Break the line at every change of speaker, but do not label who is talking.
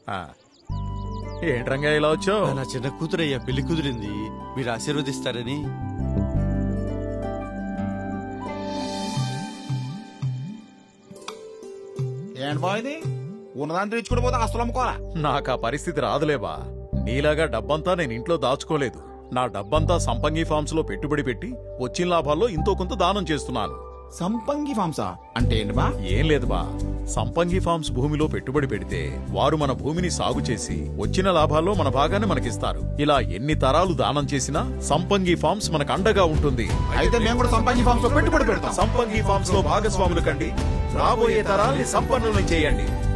ఆ. ఏంట్రంగా ఇలా వచ్చావు
నా చిన్న కూతురయ్యా పెళ్లి కుదిరింది మీరు ఆశీర్వదిస్తారని
ఏంటి బాగుంది ఉన్నదాన్ని తెచ్చుకుంటూ పోతే అసలు అమ్ముకోవాలా
నాకు ఆ పరిస్థితి రాదులేవా నీలాగా డబ్బంతా నేను ఇంట్లో దాచుకోలేదు నా డబ్బంతా సంపంగి ఫార్మ్స్ లో పెట్టుబడి పెట్టి వచ్చిన లాభాల్లో ఇంతో కొంత దానం చేస్తున్నాను
సంపంగి ఫామ్సా అంటే ఏంటి బా
ఏం లేదు బా సంపంగి ఫార్మ్స్ భూమిలో పెట్టుబడి పెడితే వారు మన భూమిని సాగు చేసి వచ్చిన లాభాల్లో మన భాగాన్ని మనకిస్తారు ఇలా ఎన్ని తరాలు దానం చేసినా సంపంగి ఫార్మ్స్ మనకు అండగా ఉంటుంది
అయితే మేము కూడా సంపంగి ఫామ్స్ లో పెట్టుబడి పెడతాం
సంపంగి ఫార్మ్స్ లో భాగస్వాములు కండి రాబోయే తరాల్ని సంపన్నులను చేయండి